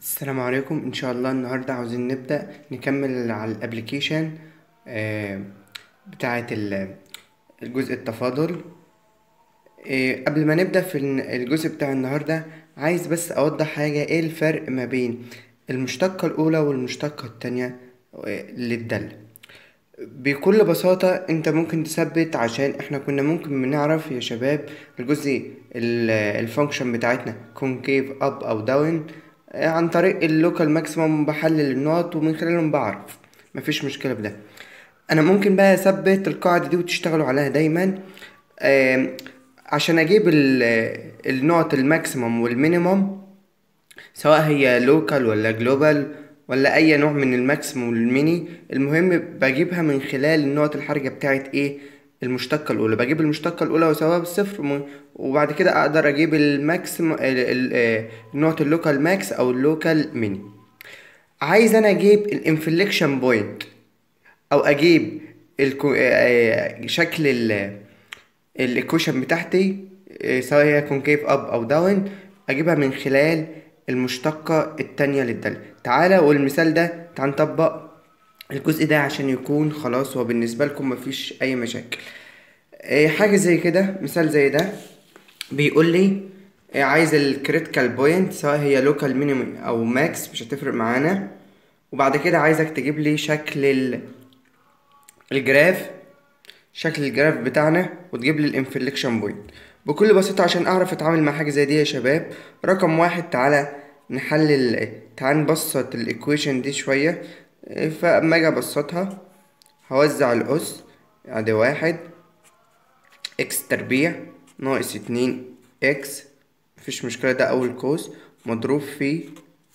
السلام عليكم ان شاء الله النهارده عاوزين نبدأ نكمل على الابليكيشن بتاعة ال- الجزء التفاضل آه، قبل ما نبدأ في الن- الجزء بتاع النهارده عايز بس اوضح حاجة ايه الفرق ما بين المشتقة الاولى والمشتقة التانية آه، للدالة بكل بساطة انت ممكن تثبت عشان احنا كنا ممكن بنعرف يا شباب الجزء الفانكشن بتاعتنا كونكيف اب او داون عن طريق اللوكال ماكسيمم بحلل النقط ومن خلالهم بعرف مفيش مشكلة بده انا ممكن بقى اثبت القاعدة دي وتشتغلوا عليها دايما آم، عشان اجيب ال- النقط الماكسيمم والمينيمم سواء هي لوكال ولا جلوبال ولا اي نوع من الماكسيموم والميني المهم بجيبها من خلال النقط الحرجة بتاعت ايه المشتقة الاولى بجيب المشتقة الاولى واساويها بالصفر وم- وبعد كده اقدر اجيب الماكسيموم النقط اللوكال ماكس او اللوكال ميني عايز انا اجيب الانفليكشن بوينت او اجيب الكو... آه، شكل ال الايكويشن بتاعتي آه، سواء هي كونكيف اب او داون اجيبها من خلال المشتقة التانية للدالة تعالى والمثال ده تعال نطبق الجزء ده عشان يكون خلاص هو بالنسبة لكم مفيش اي مشاكل آه، حاجة زي كده مثال زي ده بيقول لي آه، عايز الكريتيكال بوينت سواء هي لوكال مينيمم او ماكس مش هتفرق معانا وبعد كده عايزك تجيب لي شكل ال- الجراف شكل الجراف بتاعنا وتجيب لي الانفليكشن بوينت بكل بساطة عشان اعرف اتعامل مع حاجة زي دي يا شباب رقم واحد تعالى نحلل تعالى نبسط الايكويشن دي شوية إيه، فاما اجي ابسطها هوزع الاس ادي واحد اكس تربيع ناقص اتنين اكس مفيش مشكلة ده اول قوس مضروب في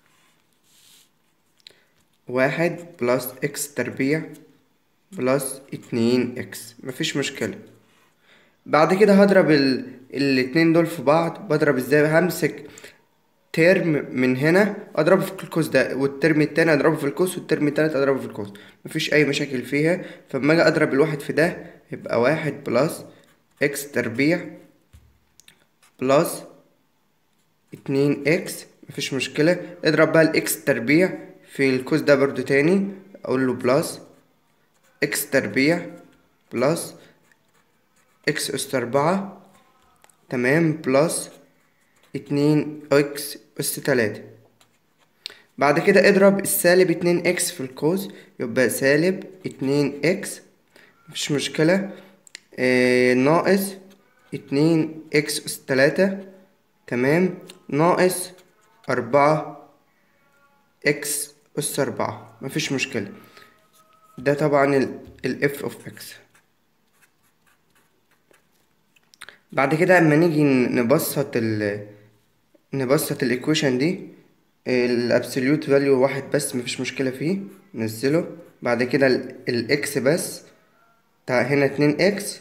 واحد بلس اكس تربيع بلس اتنين اكس مفيش مشكلة بعد كده هضرب ال... الاتنين دول في بعض بضرب ازاي همسك ترم من هنا اضربه في القوس ده والترم التاني اضربه في القوس والترم التالت اضربه في القوس مفيش اي مشاكل فيها فلما اجي اضرب الواحد في ده يبقى واحد بلس اكس تربيع بلس اتنين اكس مفيش مشكلة اضرب بقى الاكس تربيع في القوس ده برضو تاني اقول له بلس اكس تربيع بلس اكس اس اربعة تمام بلس اتنين اكس اس تلاتة بعد كده اضرب السالب اتنين اكس في القوس يبقى سالب اتنين اكس مفيش مشكلة اه ناقص اتنين اكس اس تلاتة تمام ناقص أربعة اكس اس أربعة مفيش مشكلة ده طبعا ال f of x بعد كده اما نيجي نبسط ال نبسط الايكويشن دي الابسوليوت فاليو واحد بس مفيش مشكلة فيه نزله بعد كده الاكس بس بتاع هنا اتنين اكس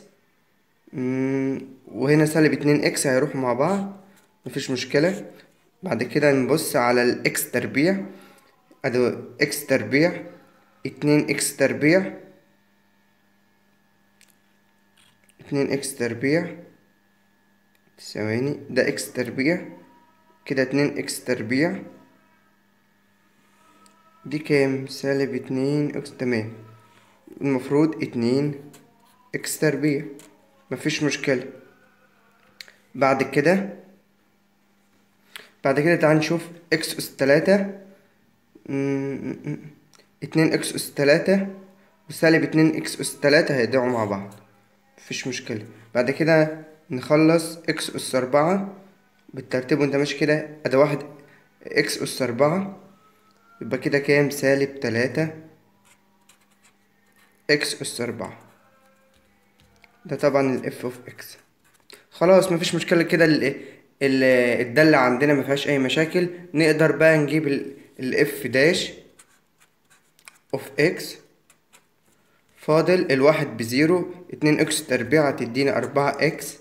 وهنا سالب اتنين اكس هيروحوا مع بعض مفيش مشكلة بعد كده نبص على الاكس تربيع ادي اكس تربيع اتنين اكس تربيع اتنين اكس تربيع ثواني ده اكس تربيع كده اتنين اكس تربيع دي كام سالب اتنين اكس تمام المفروض اتنين اكس تربيع مفيش مشكلة بعد كده بعد كده تعال نشوف اكس اس تلاتة م- اتنين اكس اس تلاتة وسالب اتنين اكس اس تلاتة هيضيعوا مع بعض مفيش مشكلة بعد كده نخلص اكس اس اربعة بالترتيب وانت ماشي كده ادي واحد اكس اس اربعة يبقى كده كام سالب تلاتة اكس اس اربعة ده طبعا الاف اوف اكس خلاص مفيش مشكلة كده ال ال الدالة عندنا مفيهاش أي مشاكل نقدر بقى نجيب الاف داش اوف اكس فاضل الواحد بزيرو اتنين اكس تربيع هتديني أربعة اكس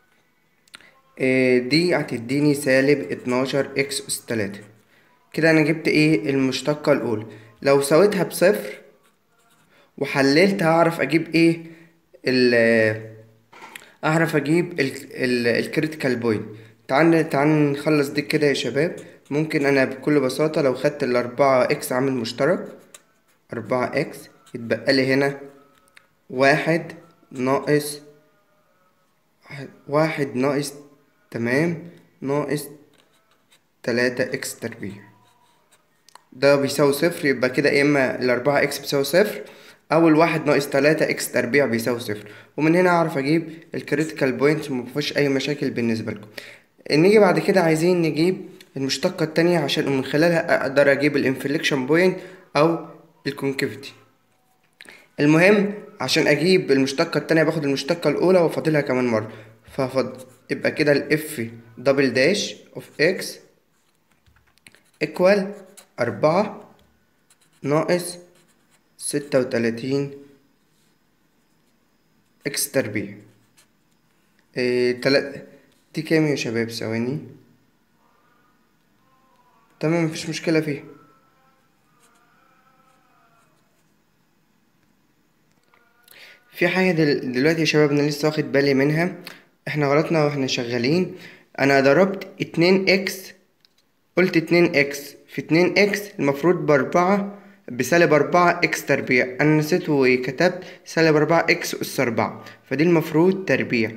إيه دي هتديني سالب اتناشر اكس اس تلاتة كده أنا جبت ايه المشتقة الأولى لو سويتها بصفر وحللت هعرف أجيب ايه ال اعرف اجيب الكريتيكال بوينت تعال تعال نخلص دي كده يا شباب ممكن انا بكل بساطة لو خدت الاربعة اكس عامل مشترك اربعة اكس يتبقى لي هنا واحد ناقص واحد ناقص تمام ناقص تلاتة اكس تربيع ده بيساوي صفر يبقى كده يا اما الاربعة اكس بيساوي صفر او الواحد ناقص تلاتة اكس تربيع بيساوي صفر ومن هنا اعرف اجيب الكريتيكال بوينت مفيهوش اي مشاكل بالنسبة لكم نيجي بعد كده عايزين نجيب المشتقة التانية عشان من خلالها اقدر اجيب الانفليكشن بوينت او الكونكيفيتي المهم عشان اجيب المشتقة التانية باخد المشتقة الاولى وافاضلها كمان مرة فهفضل يبقى كده الاف دبل داش اوف اكس ايكوال أربعة ناقص ستة وتلاتين اكس تربيع إيه تلات دي كام يا شباب ثواني تمام مفيش مشكلة فيها في حاجة دل... دلوقتي يا شباب أنا لسه واخد بالي منها احنا غلطنا واحنا شغالين أنا ضربت اتنين اكس قلت اتنين اكس في اتنين اكس المفروض بأربعة بسالب أربعة اكس تربيع أنا نسيت وكتبت سالب أربعة اكس أس أربعة فدي المفروض تربيع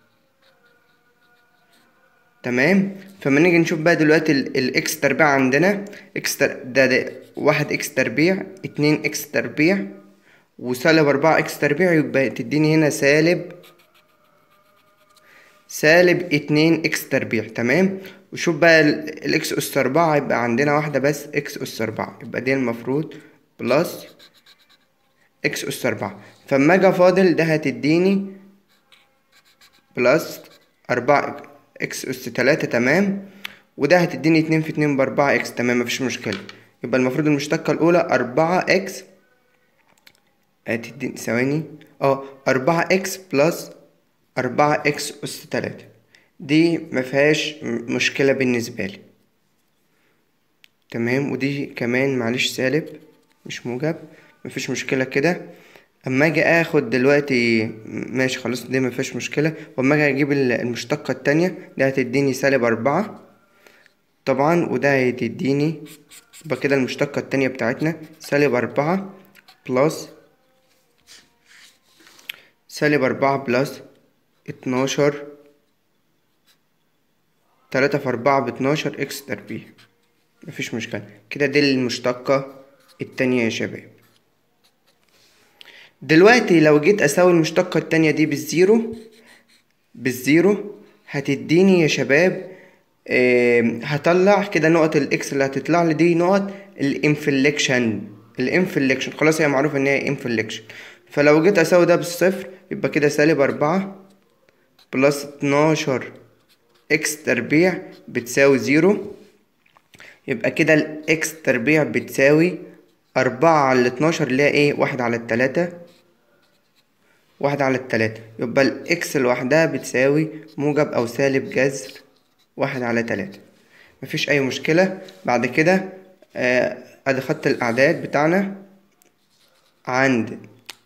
تمام فما نيجي نشوف بقى دلوقتي الاكس تربيع عندنا اكس تر... ده, ده واحد اكس تربيع اتنين اكس تربيع وسالب أربعة اكس تربيع يبقى تديني هنا سالب سالب اتنين اكس تربيع تمام وشوف بقى الاكس اس أربعة يبقى عندنا واحدة بس اكس اس أربعة يبقى دي المفروض بلس اكس اس أربعة فاما اجي فاضل ده هتديني بلس أربعة اكس اس تلاتة تمام وده هتديني اتنين في اتنين بأربعة اكس تمام مفيش مشكلة يبقى المفروض المشتقة الأولى أربعة اكس هتديني ثواني اه أربعة اكس بلس أربعة اكس أس تلاتة دي مفيهاش مشكلة بالنسبة لي تمام ودي كمان معلش سالب مش موجب مفيش مشكلة كده اما اجي اخد دلوقتي ماشي خلاص دي مفيش مشكلة واما اجي اجيب المشتقة التانية ده هتديني سالب أربعة طبعا وده هتديني يبقى كده المشتقة التانية بتاعتنا سالب أربعة بلس سالب أربعة بلس اتناشر تلاتة في أربعة باتناشر إكس تربيع مفيش مشكلة كده دي المشتقة التانية يا شباب دلوقتي لو جيت أساوي المشتقة التانية دي بالزيرو بالزيرو هتديني يا شباب آه هطلع كده نقط الإكس اللي هتطلع لي دي نقط الانفليكشن الانفليكشن خلاص هي معروف إن هي انفليكشن فلو جيت أساوي ده بالصفر يبقى كده سالب أربعة بلس اتناشر اكس تربيع بتساوي زيرو يبقى كده الاكس تربيع بتساوي أربعة على اتناشر اللي هي ايه واحد على التلاتة واحد على التلاتة يبقى الاكس لوحدها بتساوي موجب أو سالب جذر واحد على تلاتة مفيش أي مشكلة بعد كده آه أدي خط الأعداد بتاعنا عند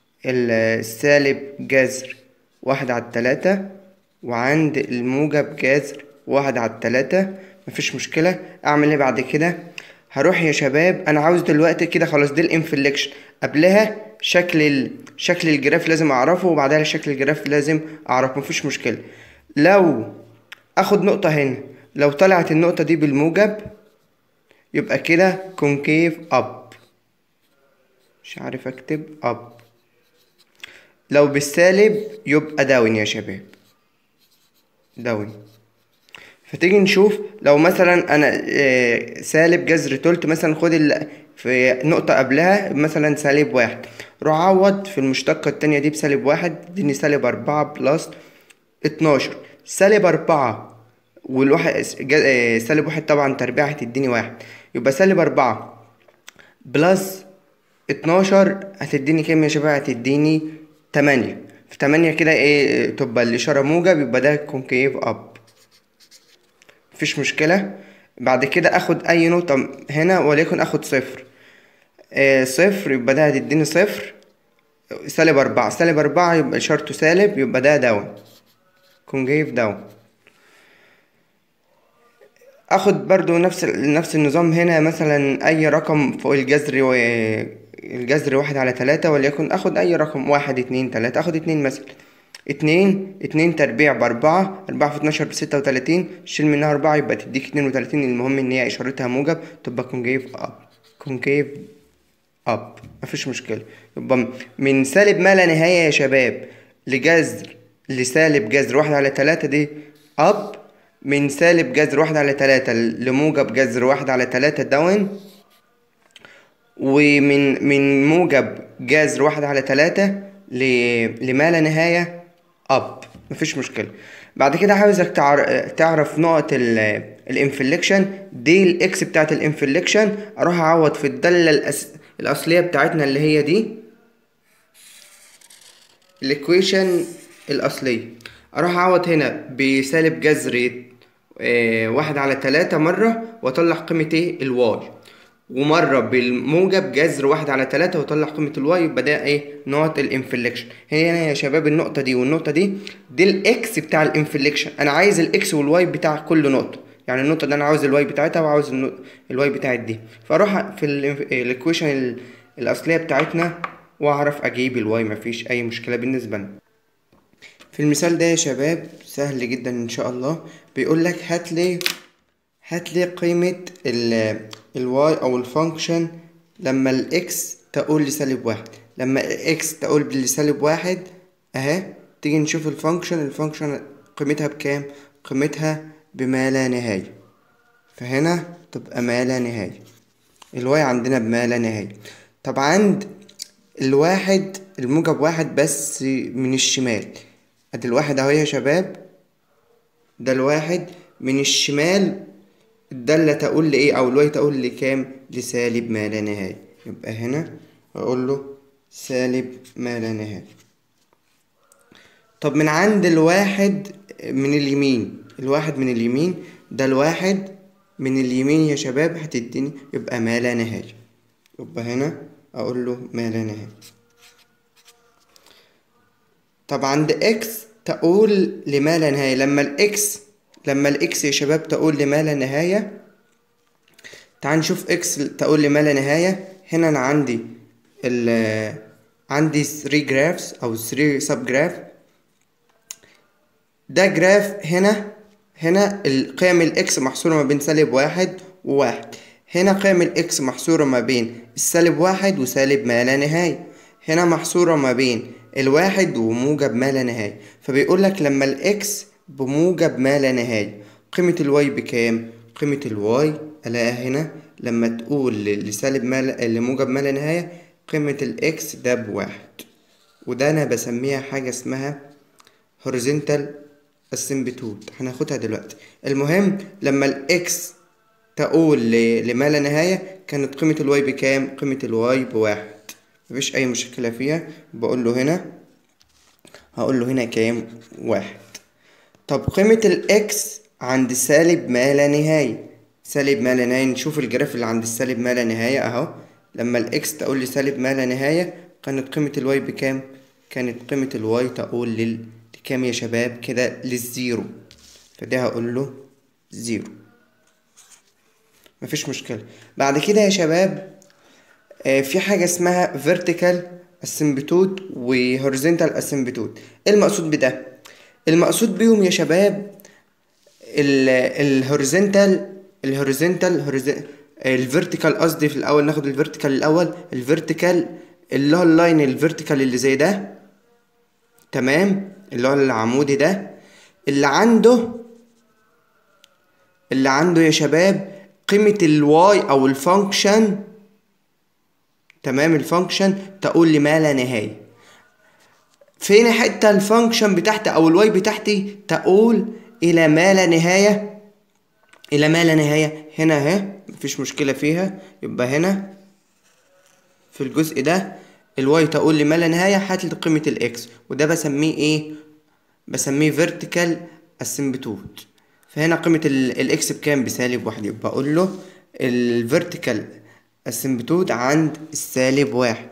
السالب جذر واحد على التلاتة وعند الموجب جذر واحد على التلاتة مفيش مشكلة اعمل ايه بعد كده هروح يا شباب انا عاوز دلوقتي كده خلاص دي الانفليكشن قبلها شكل ال... شكل الجراف لازم اعرفه وبعدها شكل الجراف لازم اعرفه مفيش مشكلة لو اخد نقطة هنا لو طلعت النقطة دي بالموجب يبقى كده كونكيف اب مش عارف اكتب اب لو بالسالب يبقى داون يا شباب داون فتيجي نشوف لو مثلا انا سالب جذر تلت مثلا خد ال... في نقطة قبلها مثلا سالب واحد روح عوض في المشتقة التانية دي بسالب واحد اديني سالب أربعة بلس اتناشر سالب أربعة والواحد سالب واحد طبعا تربيع هتديني واحد يبقى سالب أربعة بلس اتناشر هتديني كام يا شباب هتديني تمانية في تمانية كده ايه تبقى الإشارة موجب يبقى ده كونكيف أب مفيش مشكلة بعد كده اخد اي نقطة هنا وليكن اخد صفر آه صفر يبقى ده هتديني صفر سالب أربعة سالب أربعة يبقى إشارته سالب يبقى ده داون كونجيف داون اخد برضو نفس نفس النظام هنا مثلا اي رقم فوق الجذر و... الجذر واحد على تلاتة وليكن اخد اي رقم واحد اتنين تلاتة اخد اتنين مثلا اتنين اتنين تربيع بأربعة أربعة في اتناشر بستة وتلاتين شيل منها أربعة يبقى تديك اتنين وتلاتين المهم إن هي إشارتها موجب تبقى كونكيف أب كونكيف أب مفيش مشكلة يبقى من سالب ما لا نهاية يا شباب لجذر لسالب جذر واحد على تلاتة دي أب من سالب جذر واحد على تلاتة لموجب جذر واحد على تلاتة داون ومن من موجب جذر واحد على تلاتة ل... لما لا نهاية أب مفيش مشكلة بعد كده عاوزك تعر... تعرف نقط ال... الانفليكشن دي الاكس بتاعت الانفليكشن اروح اعوض في الدالة الأس... الأصلية بتاعتنا اللي هي دي الايكويشن الأصلية اروح اعوض هنا بسالب جذر اه واحد على تلاتة مرة واطلع قيمة ايه الواي ومرة بالموجب جذر واحد على تلاتة واطلع قيمة الواي يبقى ده ايه نقط الانفليكشن هنا يا شباب النقطة دي والنقطة دي دي الاكس بتاع الانفليكشن انا عايز الاكس والواي بتاع كل نقطة يعني النقطة دي انا عاوز الواي بتاعتها وعاوز الواي بتاعت دي فاروح في الايكويشن الاصلية بتاعتنا واعرف اجيب الواي مفيش اي مشكلة بالنسبة لنا في المثال ده يا شباب سهل جدا ان شاء الله بيقول لك هات لي هات لي قيمة ال الواي او الفانكشن لما الاكس تقول لسالب واحد لما الاكس تقول لسالب واحد اهي تيجي نشوف الفانكشن الفانكشن قيمتها بكام قيمتها بما لا نهاية فهنا تبقى ما لا نهاية الواي عندنا بما لا نهاية طب عند الواحد الموجب واحد بس من الشمال ادي الواحد اهو يا شباب ده الواحد من الشمال الدالة تقول لإيه أو الواي تقول لكام لسالب ما لا نهاية يبقى هنا أقول له سالب ما لا نهاية طب من عند الواحد من اليمين الواحد من اليمين ده الواحد من اليمين يا شباب هتديني يبقى ما لا نهاية يبقى هنا أقول له ما لا نهاية طب عند اكس تقول لما لا نهاية لما الاكس لما الاكس يا شباب تقول لما لا نهاية تعال نشوف اكس تقول لما لا نهاية هنا انا عندي ال عندي 3 جرافس او 3 سب جراف ده جراف هنا هنا القيم الاكس محصورة ما بين سالب واحد وواحد هنا قيم الاكس محصورة ما بين السالب واحد وسالب ما لا نهاية هنا محصورة ما بين الواحد وموجب ما لا نهاية فبيقول لك لما الاكس بموجب ما لا نهاية قيمة الواي بكام؟ قيمة الواي ألاقيها هنا لما تقول لسالب ما لا لموجب ما لا نهاية قيمة الإكس ده بواحد وده أنا بسميها حاجة اسمها horizontal asymptote هناخدها دلوقتي المهم لما الإكس تقول لما لا نهاية كانت قيمة الواي بكام؟ قيمة الواي بواحد مفيش أي مشكلة فيها بقول له هنا هقول له هنا كام؟ واحد طب قيمة الإكس عند سالب ما لا نهاية سالب ما لا نهاية نشوف الجراف اللي عند السالب ما لا نهاية أهو لما الإكس تقول لي سالب ما لا نهاية كانت قيمة الواي بكام؟ كانت قيمة الواي تقول لل لكام يا شباب كده للزيرو فده هقول له زيرو مفيش مشكلة بعد كده يا شباب آه في حاجة اسمها vertical asymptote و horizontal asymptote ايه المقصود بده؟ المقصود بيهم يا شباب الهوريزونتال الهوريزونتال الفيرتيكال قصدي في الاول ناخد الفيرتيكال الاول الفيرتيكال اللي هو اللاين الفيرتيكال اللي زي ده تمام اللي هو العمودي ده اللي عنده اللي عنده يا شباب قيمة الواي او الفانكشن تمام الفانكشن تقول لما لا نهاية فين حتة الفانكشن بتاعتي او الواي بتاعتي تقول الى ما لا نهاية الى ما لا نهاية هنا اهي مفيش مشكلة فيها يبقى هنا في الجزء ده الواي تقول لما لا نهاية هات لي قيمة الاكس وده بسميه ايه بسميه vertical asymptote فهنا قيمة الاكس بكام بسالب واحد يبقى اقول له الفيرتيكال asymptote عند السالب واحد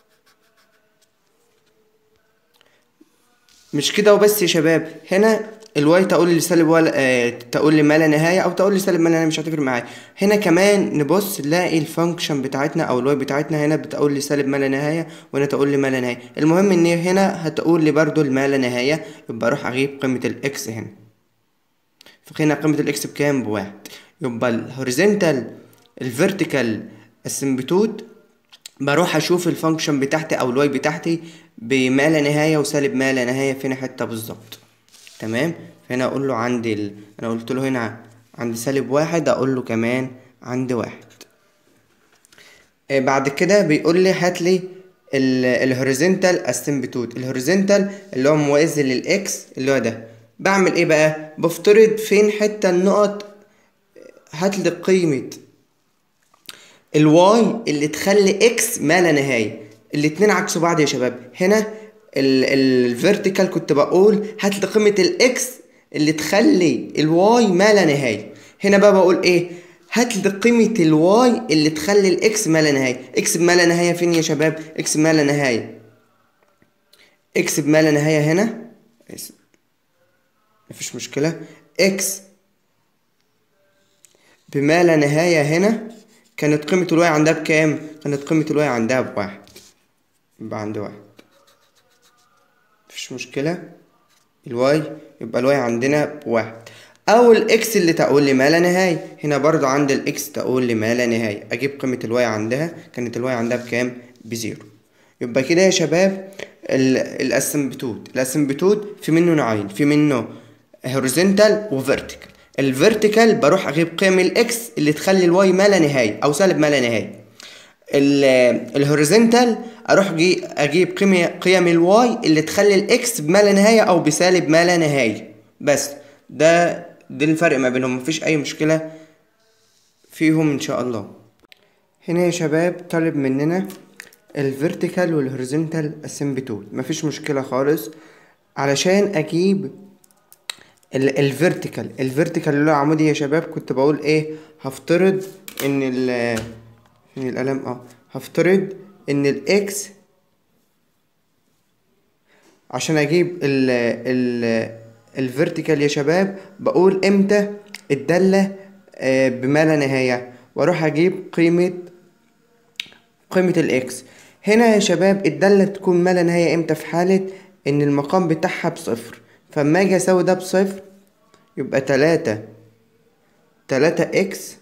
مش كده وبس يا شباب هنا الواي تقول لي سالب ولا آه تقول لي ما لا نهايه او تقول لي سالب ما لا نهايه مش هتفرق معايا هنا كمان نبص نلاقي الفانكشن بتاعتنا او الواي بتاعتنا هنا بتقول لي سالب ما لا نهايه وهنا تقول لي ما لا نهايه المهم ان هنا هتقول لي برضو الما لا نهايه يبقى اروح اجيب قيمه الاكس هنا فهنا قيمه الاكس بكام بواحد يبقى الهوريزونتال الفيرتيكال السمبتود بروح اشوف الفانكشن بتاعتي او الواي بتاعتي بما لا نهايه وسالب ما لا نهايه فين حته بالظبط تمام فهنا اقول له عندي ال... انا قلت له هنا عند سالب واحد اقول له كمان عند واحد آه بعد كده بيقول لي هات لي الهوريزونتال اسمبتود الهوريزونتال اللي هو موازي للاكس اللي هو ده بعمل ايه بقى بفترض فين حته النقط هات لي قيمه الواي اللي تخلي اكس ما لا نهايه الاتنين عكسوا بعض يا شباب هنا الفيرتيكال كنت بقول هات لي قيمه الاكس اللي تخلي الواي ما لا نهايه هنا بقى بقول ايه هات لي قيمه الواي اللي تخلي الاكس ما لا نهايه اكس بما لا نهايه فين يا شباب اكس بما لا نهايه اكس بما لا نهايه هنا مفيش مشكله اكس بما لا نهايه هنا كانت قيمة الواي عندها بكام؟ كانت قيمة الواي عندها بواحد يبقى عندي واحد مفيش مشكلة الواي يبقى الواي عندنا بواحد أو الإكس اللي تقول لي ما لا نهاية هنا برضو عند الإكس تقول لي ما لا نهاية أجيب قيمة الواي عندها كانت الواي عندها بكام؟ بزيرو يبقى كده يا شباب الاسمبتود الاسمبتود في منه نوعين في منه هوريزونتال وفيرتيكال الفيرتيكال بروح اجيب قيم الاكس اللي تخلي الواي ما لا نهايه او سالب ما لا نهايه الهوريزونتال اروح جي اجيب قيم قيم الواي اللي تخلي الاكس بما لا نهايه او بسالب ما لا نهايه بس ده ده الفرق ما بينهم مفيش اي مشكله فيهم ان شاء الله هنا يا شباب طالب مننا الفيرتيكال والهوريزونتال اسمبتود مفيش مشكله خالص علشان اجيب الفيرتيكال الفيرتيكال اللي هو عمودي يا شباب كنت بقول ايه هفترض ان ال فين القلم اه هفترض ان الاكس عشان اجيب ال ال الفيرتيكال يا شباب بقول امتى الدالة آه بما لا نهاية واروح اجيب قيمة قيمة الاكس هنا يا شباب الدالة تكون ما لا نهاية امتى في حالة ان المقام بتاعها بصفر فاما اجي اساوي ده بصفر يبقى تلاتة تلاتة اكس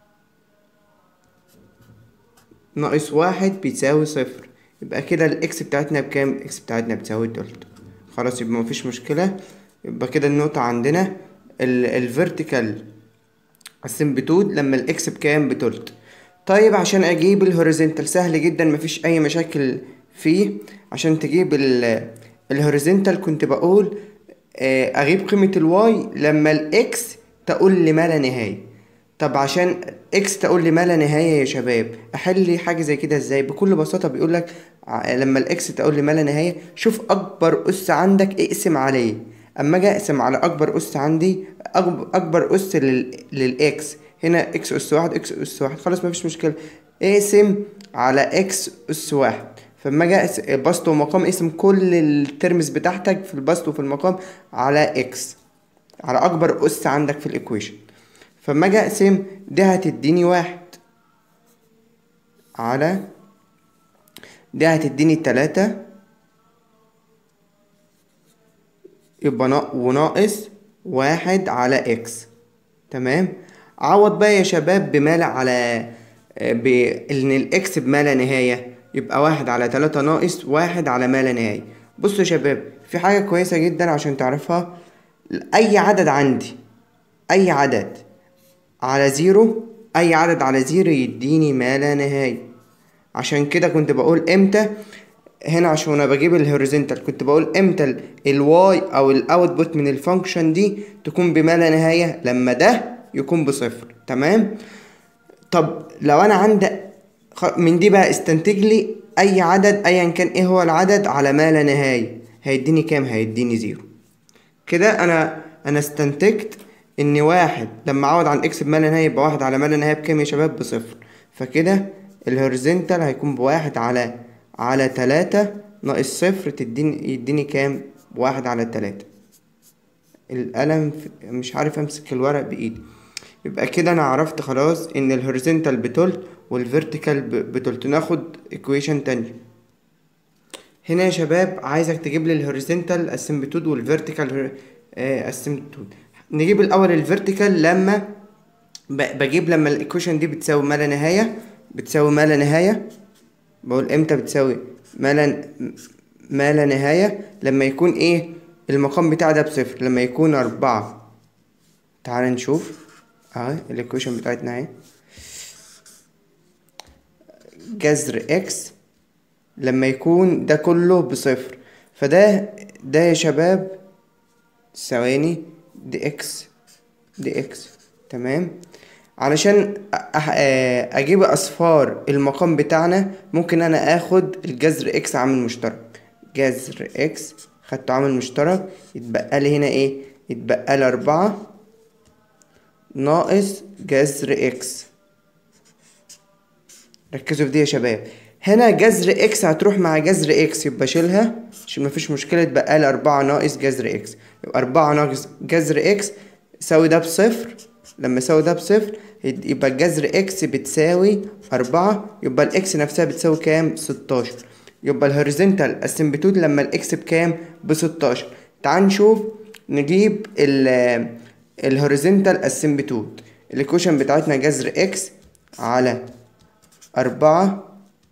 ناقص واحد بيساوي صفر يبقى كده الاكس بتاعتنا بكام الاكس بتاعتنا بتساوي تلت خلاص يبقى مفيش مشكلة يبقى كده النقطة عندنا الفيرتيكال السمبتود لما الاكس بكام بتلت طيب عشان اجيب الهوريزونتال سهل جدا مفيش اي مشاكل فيه عشان تجيب الهوريزونتال كنت بقول اجيب قيمة الواي لما الاكس تقول لي ما لا نهاية طب عشان اكس تقول لي ما لا نهاية يا شباب احل لي حاجة زي كده ازاي بكل بساطة بيقول لك لما الاكس تقول لي ما لا نهاية شوف اكبر اس عندك اقسم عليه اما اجي اقسم على اكبر اس عندي اكبر اس لل... للاكس هنا اكس اس واحد اكس اس واحد خلاص مفيش مشكلة اقسم على اكس اس واحد فلما اجي بسط ومقام اقسم كل الترمز بتاعتك في البسط وفي المقام على اكس على اكبر اس عندك في الايكويشن فلما اجي اقسم دي هتديني واحد على دي هتديني تلاتة يبقى وناقص واحد على اكس تمام عوض بقى يا شباب بما على بان الاكس بما لا نهايه يبقى واحد على تلاتة ناقص واحد على ما لا نهاية بصوا يا شباب في حاجة كويسة جدا عشان تعرفها أي عدد عندي أي عدد على زيرو أي عدد على زيرو يديني ما لا نهاية عشان كده كنت بقول امتى هنا عشان انا بجيب الهوريزونتال كنت بقول امتى الواي او الاوتبوت من الفانكشن دي تكون بما لا نهايه لما ده يكون بصفر تمام طب لو انا عندي من دي بقى استنتج لي اي عدد ايا كان ايه هو العدد على ما لا نهايه هيديني كام هيديني زيرو كده انا انا استنتجت ان واحد لما اعوض عن اكس بما لا نهايه يبقى واحد على ما لا نهايه بكام يا شباب بصفر فكده الهوريزونتال هيكون بواحد على على تلاتة ناقص صفر تديني يديني كام واحد على تلاتة القلم في- مش عارف امسك الورق بايدي يبقى كده انا عرفت خلاص ان الهوريزونتال بتلت والفيرتيكال ب- بتلت ناخد equation تانية هنا يا شباب عايزك تجيب لي الهوريزونتال اسمبتود والفيرتيكال اسمبتود نجيب الاول الفيرتيكال لما ب- بجيب لما الايكويشن دي بتساوي ما لا نهايه بتساوي ما لا نهايه بقول امتى بتساوي ما لا ما لا نهايه لما يكون ايه المقام بتاع ده بصفر لما يكون أربعة تعال نشوف اهي الايكويشن بتاعتنا اهي جذر اكس لما يكون ده كله بصفر فده ده يا شباب ثواني دي اكس دي اكس تمام علشان أ- أح- آه، اجيب اصفار المقام بتاعنا ممكن انا اخد الجذر اكس عامل مشترك جذر اكس خدته عامل مشترك يتبقى لي هنا ايه يتبقى لي اربعة ناقص جذر اكس ركزوا في دي يا شباب هنا جذر اكس هتروح مع جذر اكس يبقى شيلها عشان مفيش مشكلة يتبقى لي أربعة ناقص جذر اكس يبقى أربعة ناقص جذر اكس يساوي ده بصفر لما يساوي ده بصفر يد- يبقى جذر اكس بتساوي أربعة يبقى الاكس نفسها بتساوي كام؟ ستاشر يبقى الهوريزونتال اسمبتود لما الاكس بكام؟ بستاشر تعال نشوف نجيب ال الهوريزونتال اسمبتود الايكويشن بتاعتنا جذر اكس على أربعة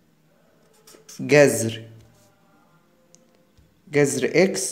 جذر جذر اكس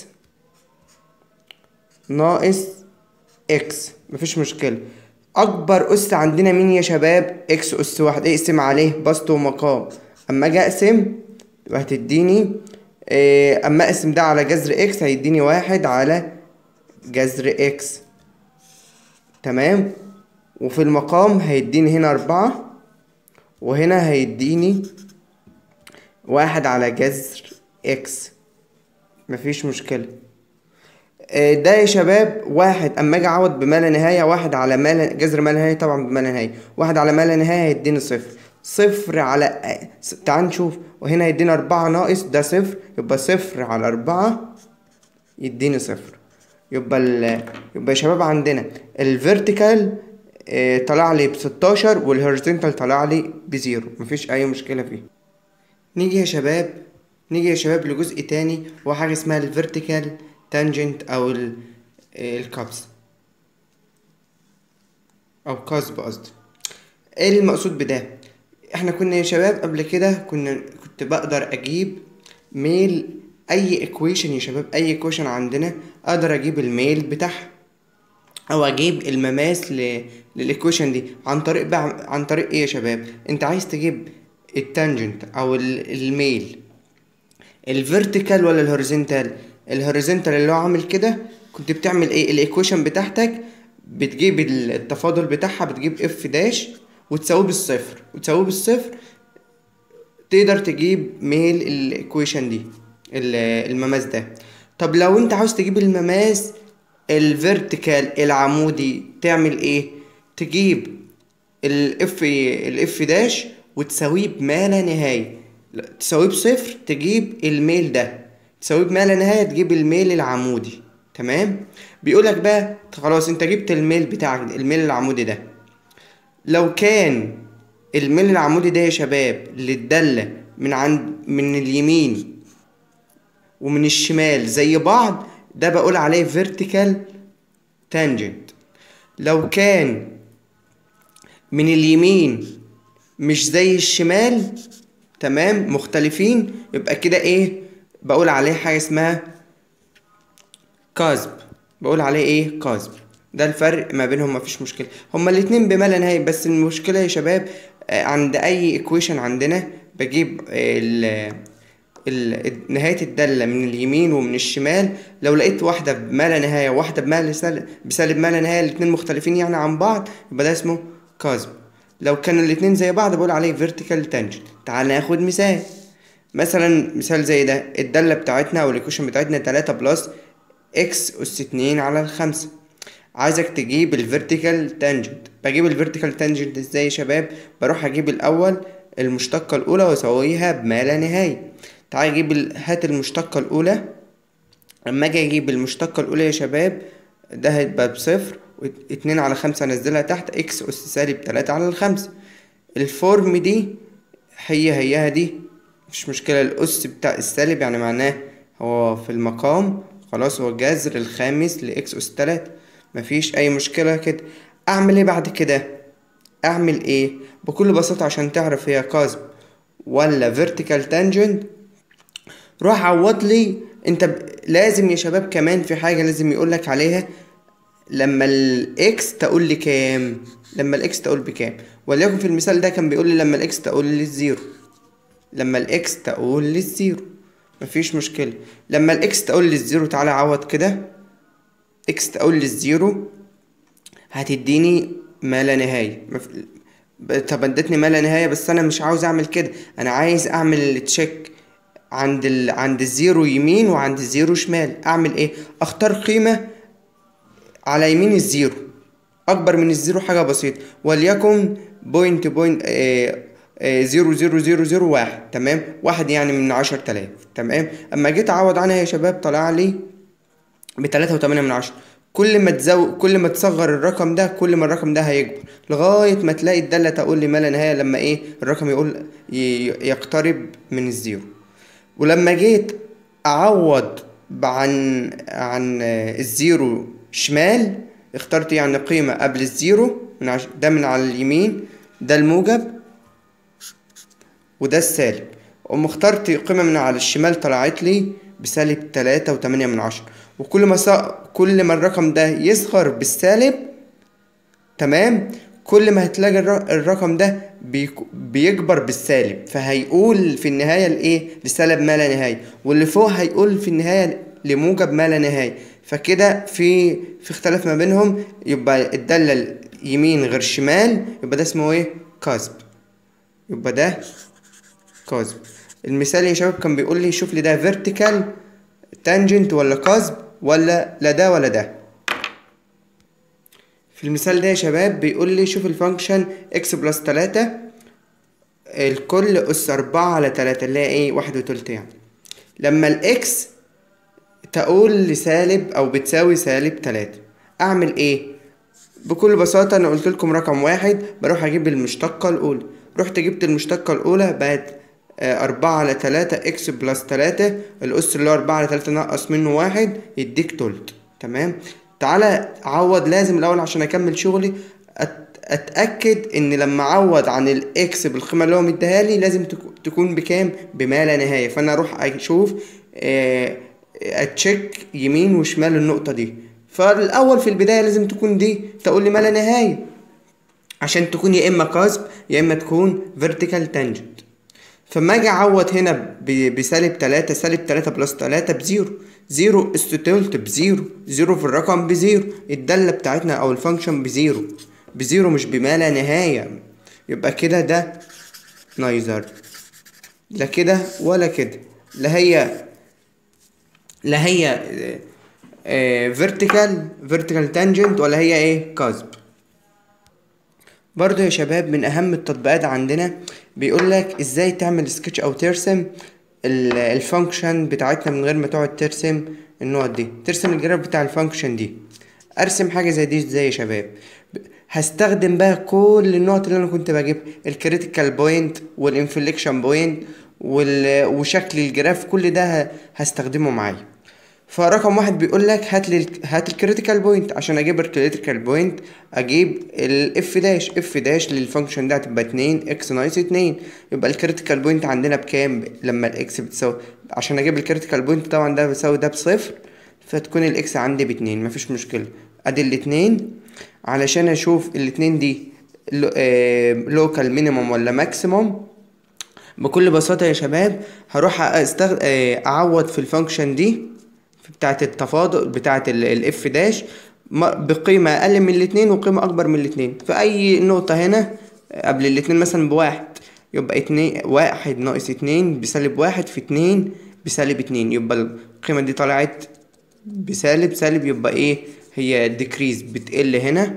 ناقص اكس مفيش مشكلة أكبر أس عندنا مين يا شباب؟ اكس أس واحد اقسم عليه بسط ومقام أما أجي أقسم يبقى هتديني إيه، أما أقسم ده على جذر اكس هيديني واحد على جذر اكس تمام وفي المقام هيديني هنا أربعة وهنا هيديني واحد على جذر اكس مفيش مشكلة آه، ده يا شباب واحد اما اجي اعوض بما لا نهاية واحد على ما لا جذر ما لا نهاية طبعا بما لا نهاية واحد على ما لا نهاية هيديني صفر صفر على آه، س- تعال نشوف وهنا هيديني أربعة ناقص ده صفر يبقى صفر على أربعة يديني صفر يبقى ال يبقى يا شباب عندنا الفيرتيكال آه، طلع لي بستاشر والهوريزونتال طلع لي بزيرو مفيش أي مشكلة فيه نيجي يا شباب نيجي يا شباب لجزء تاني وهو حاجة اسمها الفيرتيكال تانجنت أو ال- الكابس أو قصب قصدي ايه المقصود بده احنا كنا يا شباب قبل كده كنا كنت بقدر اجيب ميل اي ايكويشن يا شباب اي ايكويشن عندنا اقدر اجيب الميل بتاعها او اجيب المماس ل... للايكويشن دي عن طريق بقى عن طريق ايه يا شباب انت عايز تجيب التانجنت او ال- الميل الفيرتيكال ولا الهوريزونتال الهوريزونتال اللي هو عامل كده كنت بتعمل ايه الايكويشن بتاعتك بتجيب التفاضل بتاعها بتجيب اف داش وتساويه بالصفر وتساويه بالصفر تقدر تجيب ميل الايكويشن دي ال- المماس ده طب لو انت عاوز تجيب المماس الفيرتيكال العمودي تعمل ايه تجيب الاف الاف داش وتساويه بما لا نهايه لا، تساويه بصفر تجيب الميل ده تساويه بما لا نهايه تجيب الميل العمودي تمام بيقولك بقى خلاص انت جبت الميل بتاعك الميل العمودي ده لو كان الميل العمودي ده يا شباب للدالة من عند من اليمين ومن الشمال زي بعض ده بقول عليه vertical tangent لو كان من اليمين مش زي الشمال تمام مختلفين يبقى كده ايه بقول عليه حاجة اسمها كاذب بقول عليه ايه كاذب ده الفرق ما بينهم مفيش مشكلة هما الاتنين بما لا نهاية بس المشكلة يا شباب آه، عند اي ايكويشن عندنا بجيب ال ال- نهاية الدالة من اليمين ومن الشمال لو لقيت واحدة بما لا نهاية وواحدة بما لا سل- بسالب ما لا نهاية الاتنين مختلفين يعني عن بعض يبقى ده اسمه كاذب لو كانوا الاتنين زي بعض بقول عليه vertical tangent تعال ناخد مثال مثلا مثال زي ده الدالة بتاعتنا او الايكويشن بتاعتنا تلاتة بلس اكس اس اتنين على الخمسة عايزك تجيب الفيرتيكال تانجنت بجيب الفيرتيكال تانجنت ازاي يا شباب بروح اجيب الاول المشتقة الاولى واسويها بما لا نهاية تعال اجيب ال- هات المشتقة الاولى اما اجي اجيب المشتقة الاولى يا شباب ده هيبقى بصفر واتنين على خمسة انزلها تحت اكس اس سالب تلاتة على الخمسة الفورم دي هي هيها دي مش مشكلة الأس بتاع السالب يعني معناه هو في المقام خلاص هو جذر الخامس لإكس أس تلاتة مفيش أي مشكلة كده أعمل إيه بعد كده؟ أعمل إيه؟ بكل بساطة عشان تعرف هي قصب ولا فيرتيكال تانجنت روح عوض لي انت ب... لازم يا شباب كمان في حاجة لازم يقولك عليها لما الاكس تقول لي كام لما الاكس تقول بكام وليكن في المثال ده كان بيقول لي لما الاكس تقول لي الزيرو لما الاكس تقول لي الزيرو مفيش مشكلة لما الاكس تقول لي الزيرو تعالى عوض كده اكس تقول لي الزيرو هتديني ما لا نهاية مف... طب ادتني ما لا نهاية بس انا مش عاوز اعمل كده انا عايز اعمل تشيك عند ال... عند الزيرو يمين وعند الزيرو شمال اعمل ايه اختار قيمة على يمين الزيرو اكبر من الزيرو حاجة بسيطة وليكن بوينت بوينت آه آه زيرو زيرو زيرو زيرو واحد تمام واحد يعني من عشر تلاف تمام اما جيت اعوض عنها يا شباب طلع لي بتلاتة وتمانية من عشرة كل ما تزود كل ما تصغر الرقم ده كل ما الرقم ده هيكبر لغاية ما تلاقي الدالة تقول لي ما لا نهاية لما ايه الرقم يقول ي... يقترب من الزيرو ولما جيت اعوض عن عن الزيرو شمال اخترت يعني قيمة قبل الزيرو من عش... ده من على اليمين ده الموجب وده السالب وأم اخترت قيمة من على الشمال طلعت لي بسالب تلاتة وتمانية من عشرة وكل ما ص... كل ما الرقم ده يصغر بالسالب تمام كل ما هتلاقي الر... الرقم ده بي... بيكبر بالسالب فهيقول في النهاية لإيه لسالب ما لا نهاية واللي فوق هيقول في النهاية لموجب ما لا نهاية فكده في في اختلاف ما بينهم يبقى الدالة يمين غير شمال يبقى ده اسمه ايه كسب يبقى ده كسب المثال يا شباب كان بيقول لي شوف لي ده فيرتيكال تانجنت ولا كسب ولا لا ده ولا ده في المثال ده يا شباب بيقول لي شوف الفانكشن اكس بلس تلاتة الكل اس اربعة على تلاتة اللي هي ايه واحد وتلت يعني لما الاكس تقول لسالب او بتساوي سالب تلاتة اعمل ايه بكل بساطة انا قلت لكم رقم واحد بروح اجيب المشتقة الاولى رحت جبت المشتقة الاولى بقت أربعة على تلاتة إكس بلس تلاتة الأس اللي هو أربعة على تلاتة نقص منه واحد يديك تلت تمام تعالى عوض لازم الأول عشان أكمل شغلي أت أتأكد إن لما أعوض عن الإكس بالقيمة اللي هو مديها لي لازم تكون بكام بما لا نهاية فأنا أروح أشوف أتشيك يمين وشمال النقطة دي فالأول في البداية لازم تكون دي تقول لي ما لا نهاية عشان تكون يا إما كسب يا إما تكون فيرتيكال تانجنت فما اجي اعوض هنا بسالب تلاتة سالب تلاتة بلس تلاتة بزيرو زيرو اس تلت بزيرو زيرو في الرقم بزيرو الدالة بتاعتنا او الفانكشن بزيرو بزيرو مش بما لا نهاية يبقى كده ده نايزر لا كده ولا كده لا هي لا هي فيرتيكال فيرتيكال تانجنت ولا هي ايه كاسب برضو يا شباب من اهم التطبيقات عندنا بيقول لك ازاي تعمل سكتش او ترسم الفانكشن بتاعتنا من غير ما تقعد ترسم النقط دي ترسم الجراف بتاع الفانكشن دي ارسم حاجه زي دي ازاي يا شباب هستخدم بقى كل النقط اللي انا كنت بجيبها الكريتيكال بوينت والانفليكشن بوينت وشكل الجراف كل ده هستخدمه معايا فرقم واحد بيقول لك هات لي هات الكريتيكال بوينت عشان اجيب الكريتيكال بوينت اجيب الاف داش اف داش للفانكشن ده هتبقى اتنين اكس ناقص اتنين يبقى الكريتيكال بوينت عندنا بكام لما الاكس بتساوي عشان اجيب الكريتيكال بوينت طبعا ده بيساوي ده بصفر فتكون الاكس عندي باتنين مفيش مشكله ادي الاتنين علشان اشوف الاتنين دي لوكال مينيموم ولا ماكسيموم بكل بساطه يا شباب هروح استغ... اعوض في الفانكشن دي بتاعة التفاضل بتاعة الاف داش بقيمة أقل من الاتنين وقيمة أكبر من الاتنين في أي نقطة هنا قبل الاتنين مثلا بواحد يبقى اتنين واحد ناقص اتنين بسالب واحد في اتنين بسالب اتنين يبقى القيمة دي طلعت بسالب سالب يبقى ايه هي ديكريز بتقل هنا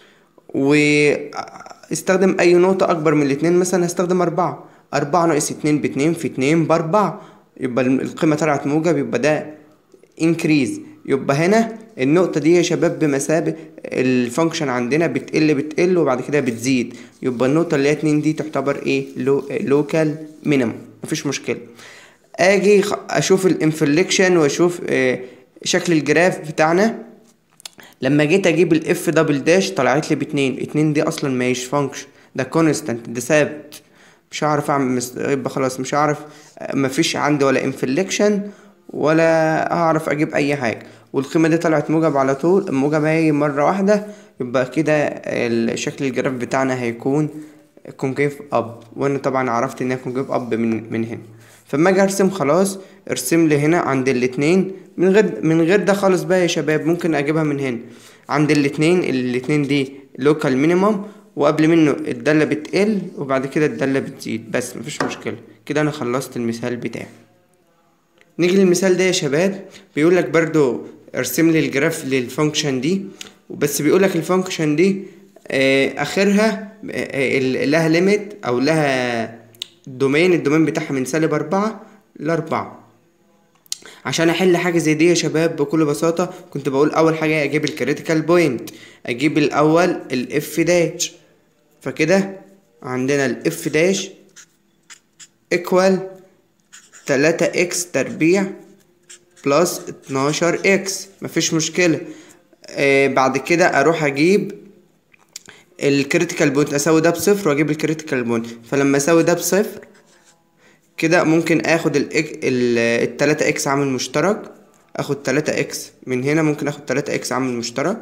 واستخدم أي نقطة أكبر من الاتنين مثلا هستخدم أربعة أربعة ناقص اتنين باتنين في اتنين بأربعة يبقى القيمة طلعت موجب يبقى ده انكريز يبقى هنا النقطة دي يا شباب بمثابة الفانكشن عندنا بتقل بتقل وبعد كده بتزيد يبقى النقطة اللي هي اتنين دي تعتبر ايه لو لوكال مينيمم مفيش مشكلة اجي اشوف الانفليكشن واشوف اه شكل الجراف بتاعنا لما جيت اجيب الاف دبل داش طلعت لي باتنين اتنين دي اصلا ماهيش فانكشن ده كونستانت ده ثابت مش هعرف اعمل مس... يبقى خلاص مش هعرف مفيش عندي ولا انفليكشن ولا هعرف اجيب اي حاجه والقيمه دي طلعت موجب على طول الموجب هي مره واحده يبقى كده شكل الجراف بتاعنا هيكون كونكيف اب وانا طبعا عرفت انها كونكيف اب من من هنا فلما اجي ارسم خلاص ارسم لي هنا عند الاتنين من غير من غير ده خالص بقى يا شباب ممكن اجيبها من هنا عند الاتنين الاتنين دي لوكال مينيمم وقبل منه الدالة بتقل وبعد كده الدالة بتزيد بس مفيش مشكلة كده انا خلصت المثال بتاعي نيجي للمثال ده يا شباب بيقولك برضو ارسم لي الجراف للفانكشن دي بس بيقولك الفانكشن دي اخرها لها ليميت او لها دومين الدومين بتاعها من سالب اربعة لاربعة عشان احل حاجه زي دي يا شباب بكل بساطه كنت بقول اول حاجه اجيب الكريتيكال بوينت اجيب الاول الاف داش فكده عندنا الاف داش ايكوال تلاتة اكس تربيع بلس اتناشر اكس مفيش مشكلة آه بعد كده اروح اجيب الكريتيكال بوينت اساوي ده بصفر واجيب الكريتيكال بوينت فلما اساوي ده بصفر كده ممكن اخد التلاتة اكس عامل مشترك اخد تلاتة اكس من هنا ممكن اخد تلاتة اكس عامل مشترك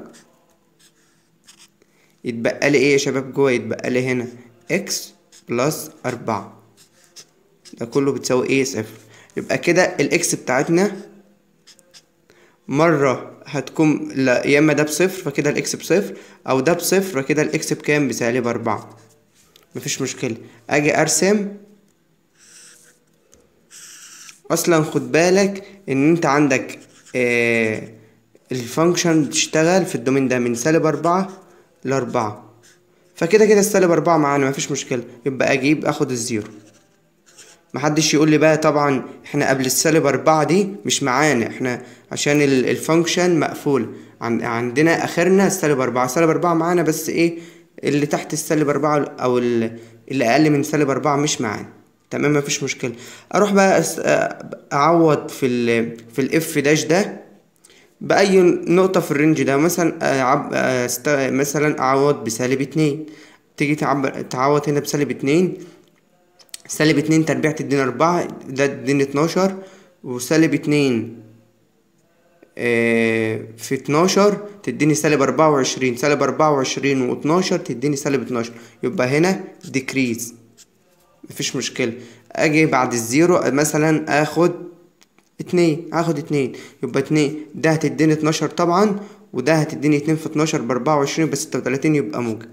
يتبقى لي ايه يا شباب جوه يتبقى لي هنا اكس بلس اربعة ده كله بتساوي ايه صفر يبقى كده الاكس بتاعتنا مرة هتكون لا يا اما ده بصفر فكده الاكس بصفر او ده بصفر فكده الاكس بكام بسالب اربعة مفيش مشكلة اجي ارسم اصلا خد بالك ان انت عندك آه الفانكشن بتشتغل في الدومين ده من سالب اربعة لاربعة فكده كده السالب اربعة معانا مفيش مشكلة يبقى اجيب اخد الزيرو محدش يقول لي بقى طبعا احنا قبل السالب اربعة دي مش معانا احنا عشان الفانكشن مقفول عن عندنا اخرنا السالب اربعة سالب اربعة معانا بس ايه اللي تحت السالب اربعة او اللي اقل من سالب اربعة مش معانا تمام مفيش مشكلة اروح بقى اعوض في ال في الاف داش ده بأي نقطة في الرينج ده مثلا أعب... أست... مثلا أعوض بسالب اتنين تيجي تعب... تعوض هنا بسالب اتنين سالب اتنين تربيع تديني أربعة ده تديني اتناشر وسالب اتنين اه في اتناشر تديني سالب أربعة وعشرين سالب أربعة وعشرين واتناشر تديني سالب اتناشر يبقى هنا ديكريز مفيش مشكلة أجي بعد الزيرو مثلا آخد اتنين هاخد اتنين يبقى اتنين ده هتديني اتناشر طبعا وده هتديني اتنين في اتناشر باربعة وعشرين بستة وتلاتين يبقى موجب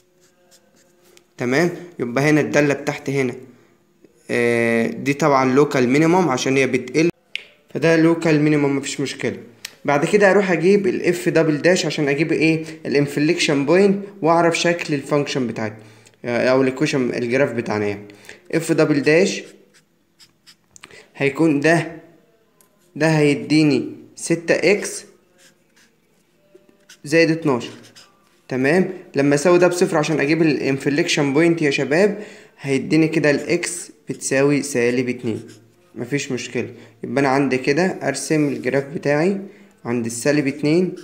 تمام يبقى هنا الدالة بتاعتي هنا آه دي طبعا لوكال مينيمم عشان هي بتقل فده لوكال مينيمم مفيش مشكلة بعد كده اروح اجيب الاف دبل داش عشان اجيب ايه الانفليكشن بوينت واعرف شكل الفانكشن بتاعتي او الايكويشن الجراف بتاعنا يعني اف دبل داش هيكون ده ده هيديني ستة اكس زائد اتناشر تمام لما اساوي ده بصفر عشان اجيب الانفليكشن بوينت يا شباب هيديني كده الاكس بتساوي سالب اتنين مفيش مشكلة يبقى انا عندي كده ارسم الجراف بتاعي عند السالب اتنين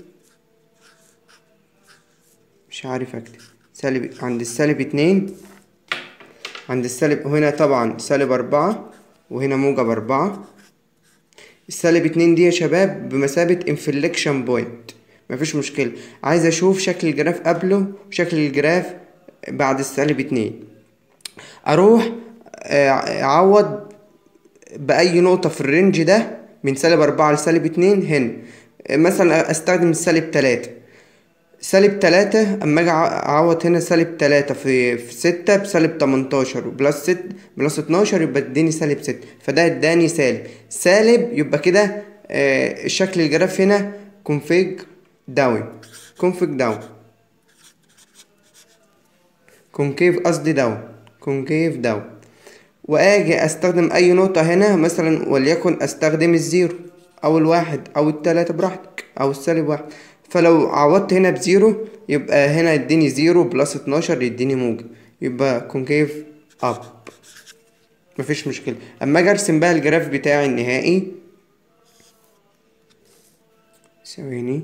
مش عارف اكتب سالب عند السالب اتنين عند السالب هنا طبعا سالب اربعة وهنا موجب اربعة السالب اتنين دي يا شباب بمثابة انفليكشن بوينت مفيش مشكلة عايز اشوف شكل الجراف قبله وشكل الجراف بعد السالب اتنين اروح اعوض بأي نقطة في الرينج ده من سالب أربعة لسالب اتنين هنا مثلا استخدم السالب تلاتة سالب تلاتة اما اجي اعوض هنا سالب تلاتة في في ستة بسالب تمنتاشر وبلس ست بلس اتناشر يبقى اديني سالب ستة فده اداني سالب سالب يبقى كده آه شكل الجراف هنا كونفيج داون كونفيج داون كونكيف قصدي داون كونكيف داون واجي استخدم اي نقطة هنا مثلا وليكن استخدم الزيرو او الواحد او التلاتة براحتك او السالب واحد فلو عوضت هنا بزيرو يبقى هنا يديني زيرو بلس اتناشر يديني موجب يبقى كونكيف اب مفيش مشكلة اما اجي ارسم بقى الجراف بتاعي النهائي ثواني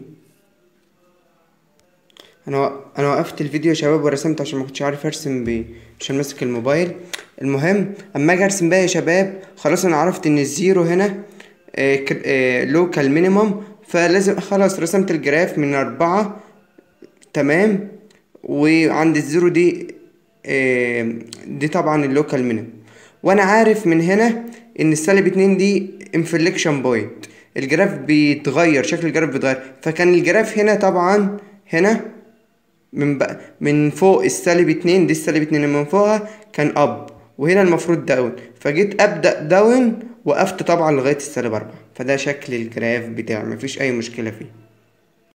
انا انا وقفت الفيديو يا شباب ورسمت عشان ما كنتش عارف ارسم ب عشان ماسك الموبايل المهم اما اجي ارسم بقى يا شباب خلاص انا عرفت ان الزيرو هنا لوكال مينيمم فلازم خلاص رسمت الجراف من أربعة تمام وعند الزيرو دي آه، دي طبعا اللوكال مينيمم وانا عارف من هنا ان السالب اتنين دي انفليكشن بوينت الجراف بيتغير شكل الجراف بيتغير فكان الجراف هنا طبعا هنا من بقى من فوق السالب اتنين دي السالب اتنين من فوقها كان اب وهنا المفروض داون فجيت ابدا داون وقفت طبعا لغايه السالب اربعة فده شكل الجراف بتاعي مفيش اي مشكله فيه